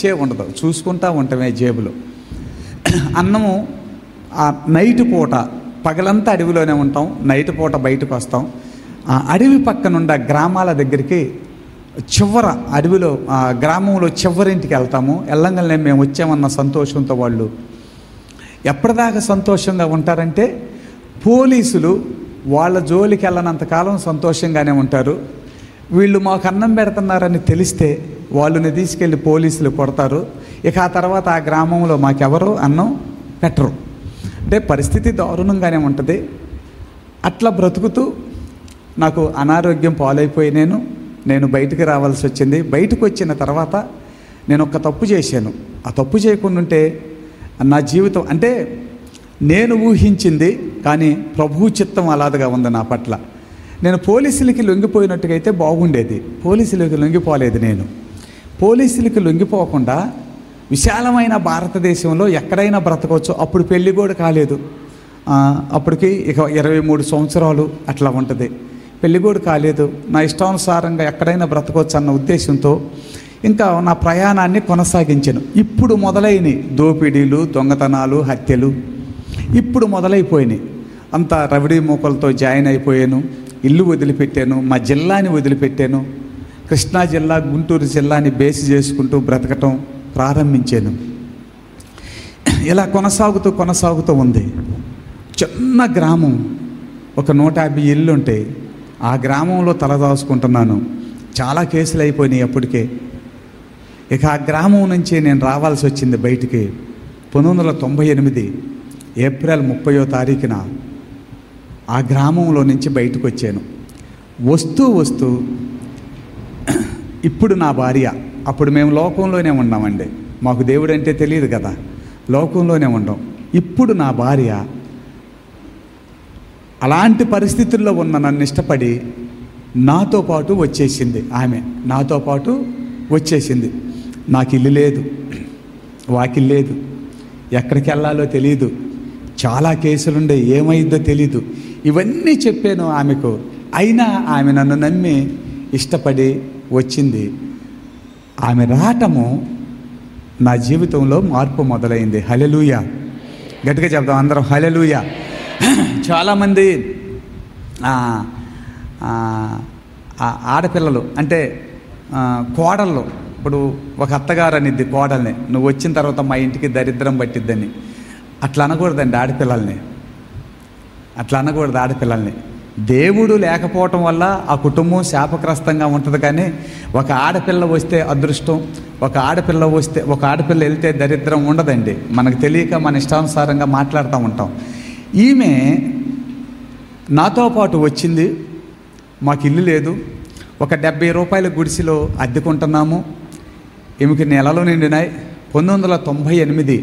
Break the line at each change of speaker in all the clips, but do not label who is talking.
ఖర్చే ఉండదు చూసుకుంటా ఉంటామే జేబులో అన్నము ఆ నైట్ పూట పగలంతా అడవిలోనే ఉంటాం నైట్ పూట బయటకు వస్తాం ఆ అడవి పక్కనుండ గ్రామాల దగ్గరికి చివర అడవిలో ఆ గ్రామంలో చివరింటికి వెళ్తాము వెళ్ళంగానే మేము వచ్చామన్న సంతోషంతో వాళ్ళు ఎప్పటిదాకా సంతోషంగా ఉంటారంటే పోలీసులు వాళ్ళ జోలికి వెళ్ళనంతకాలం సంతోషంగానే ఉంటారు వీళ్ళు మాకు అన్నం పెడుతున్నారని తెలిస్తే వాళ్ళని తీసుకెళ్ళి పోలీసులు కొడతారు ఇక ఆ తర్వాత ఆ గ్రామంలో మాకెవరు అన్నం పెట్టరు అంటే పరిస్థితి దారుణంగానే ఉంటుంది అట్లా బ్రతుకుతూ నాకు అనారోగ్యం పాలైపోయి నేను నేను బయటికి రావాల్సి వచ్చింది బయటకు వచ్చిన తర్వాత నేను ఒక తప్పు చేశాను ఆ తప్పు చేయకుండా ఉంటే నా జీవితం అంటే నేను ఊహించింది కానీ ప్రభు చిత్తం అలాదుగా ఉంది నా పట్ల నేను పోలీసులకి లొంగిపోయినట్టుగా అయితే బాగుండేది పోలీసులకి లొంగిపోలేదు నేను పోలీసులకి లొంగిపోకుండా విశాలమైన భారతదేశంలో ఎక్కడైనా బ్రతకవచ్చు అప్పుడు పెళ్లి కూడా కాలేదు ఆ, అప్పటికి ఇక ఇరవై మూడు సంవత్సరాలు అట్లా ఉంటుంది పెళ్లి కూడా కాలేదు నా ఇష్టానుసారంగా ఎక్కడైనా బ్రతకవచ్చు అన్న ఉద్దేశంతో ఇంకా నా ప్రయాణాన్ని కొనసాగించాను ఇప్పుడు మొదలైన దోపిడీలు దొంగతనాలు హత్యలు ఇప్పుడు మొదలైపోయినాయి అంతా రవిడీ మూకలతో జాయిన్ అయిపోయాను ఇల్లు వదిలిపెట్టాను మా జిల్లాని వదిలిపెట్టాను కృష్ణా జిల్లా గుంటూరు జిల్లాని బేసి చేసుకుంటూ బ్రతకటం ప్రారంభించాను ఇలా కొనసాగుతూ కొనసాగుతూ ఉంది చిన్న గ్రామం ఒక నూట యాభై ఇల్లు ఉంటాయి ఆ గ్రామంలో తలదాచుకుంటున్నాను చాలా కేసులు అయిపోయినాయి అప్పటికే ఇక ఆ గ్రామం నుంచి నేను రావాల్సి వచ్చింది బయటికి పంతొమ్మిది వందల తొంభై ఎనిమిది ఏప్రిల్ ముప్పయో తారీఖున ఆ గ్రామంలో నుంచి బయటకు వచ్చాను వస్తూ వస్తూ ఇప్పుడు నా భార్య అప్పుడు మేము లోకంలోనే ఉన్నామండి మాకు దేవుడు అంటే తెలియదు కదా లోకంలోనే ఉండం ఇప్పుడు నా భార్య అలాంటి పరిస్థితుల్లో ఉన్న నన్ను ఇష్టపడి నాతో పాటు వచ్చేసింది ఆమె నాతో పాటు వచ్చేసింది నాకు ఇల్లు లేదు వాకిల్ లేదు ఎక్కడికి వెళ్ళాలో తెలియదు చాలా కేసులుండే ఏమైందో తెలీదు ఇవన్నీ చెప్పాను ఆమెకు అయినా ఆమె నన్ను నమ్మి ఇష్టపడి వచ్చింది ఆమె రావటము నా జీవితంలో మార్పు మొదలైంది హలెలూయ గట్టిగా చెప్దాం అందరం హలెలూయ చాలామంది ఆ, ఆ, ఆ ఆడపిల్లలు అంటే ఆ, కోడళ్ళు ఇప్పుడు ఒక అత్తగారు అనిద్ది కోడల్ని నువ్వు వచ్చిన తర్వాత మా ఇంటికి దరిద్రం పట్టిద్దని అట్లా అనకూడదండి ఆడపిల్లల్ని అట్లా అనకూడదు ఆడపిల్లల్ని దేవుడు లేకపోవటం వల్ల ఆ కుటుంబం శాపగ్రస్తంగా ఉంటుంది కానీ ఒక ఆడపిల్ల వస్తే అదృష్టం ఒక ఆడపిల్ల వస్తే ఒక ఆడపిల్ల వెళ్తే దరిద్రం ఉండదండి మనకు తెలియక మన ఇష్టానుసారంగా మాట్లాడుతూ ఉంటాం ఈమె నాతో పాటు వచ్చింది మాకు ఇల్లు లేదు ఒక డెబ్బై రూపాయల గుడిసెలో అద్దెకుంటున్నాము ఈమెకి నెలలు నిండినాయి పంతొమ్మిది వందల తొంభై ఎనిమిది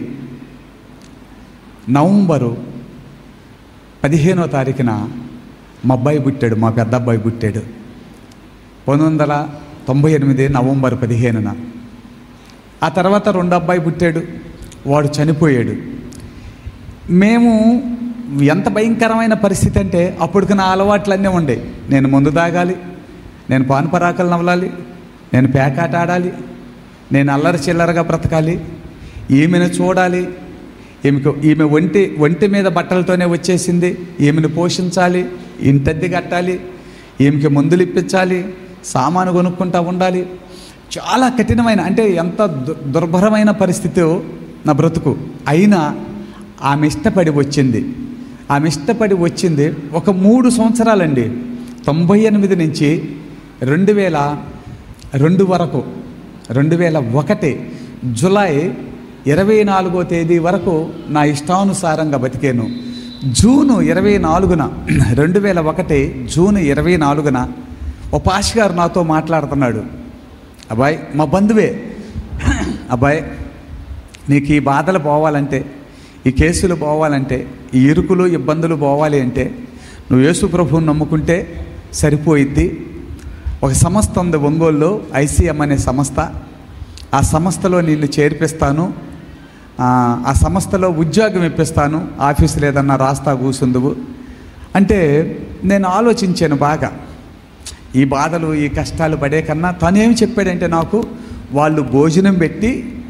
నవంబరు పదిహేనో తారీఖున మా అబ్బాయి పుట్టాడు మా పెద్ద అబ్బాయి పుట్టాడు పంతొమ్మిది వందల తొంభై ఎనిమిది నవంబర్ పదిహేనున ఆ తర్వాత రెండు అబ్బాయి పుట్టాడు వాడు చనిపోయాడు మేము ఎంత భయంకరమైన పరిస్థితి అంటే అప్పటికి నా అలవాట్లన్నీ ఉండేవి నేను ముందు తాగాలి నేను పానుపరాకలు నవ్వాలి నేను పేకాట ఆడాలి నేను అల్లరి చిల్లరగా బ్రతకాలి ఈమెను చూడాలి ఈమెకు ఈమె ఒంటి ఒంటి మీద బట్టలతోనే వచ్చేసింది ఈమెను పోషించాలి ఇంటద్దె కట్టాలి ఈమెకి మందులు ఇప్పించాలి సామాను కొనుక్కుంటా ఉండాలి చాలా కఠినమైన అంటే ఎంత దు- దుర్భరమైన పరిస్థితి నా బ్రతుకు అయినా ఆమె ఇష్టపడి వచ్చింది ఆమె ఇష్టపడి వచ్చింది ఒక మూడు సంవత్సరాలండి తొంభై ఎనిమిది నుంచి రెండు వేల రెండు వరకు రెండు వేల ఒకటి జులై ఇరవై నాలుగో తేదీ వరకు నా ఇష్టానుసారంగా బతికాను జూను ఇరవై నాలుగున రెండు వేల ఒకటి జూన్ ఇరవై నాలుగున ఓ పాష్ గారు నాతో మాట్లాడుతున్నాడు అబ్బాయి మా బంధువే అబ్బాయి నీకు ఈ బాధలు పోవాలంటే ఈ కేసులు పోవాలంటే ఈ ఇరుకులు ఇబ్బందులు పోవాలి అంటే నువ్వు యేసు ప్రభువుని నమ్ముకుంటే సరిపోయిద్ది ఒక సంస్థ ఉంది ఒంగోలులో ఐసీఎం అనే సంస్థ ఆ సంస్థలో నిన్ను చేర్పిస్తాను ఆ, ఆ సంస్థలో ఉద్యోగం ఇప్పిస్తాను ఆఫీసులో ఏదన్నా రాస్తా కూసుందువు అంటే నేను ఆలోచించాను బాగా ఈ బాధలు ఈ కష్టాలు పడే కన్నా తను ఏమి చెప్పాడంటే నాకు వాళ్ళు భోజనం పెట్టి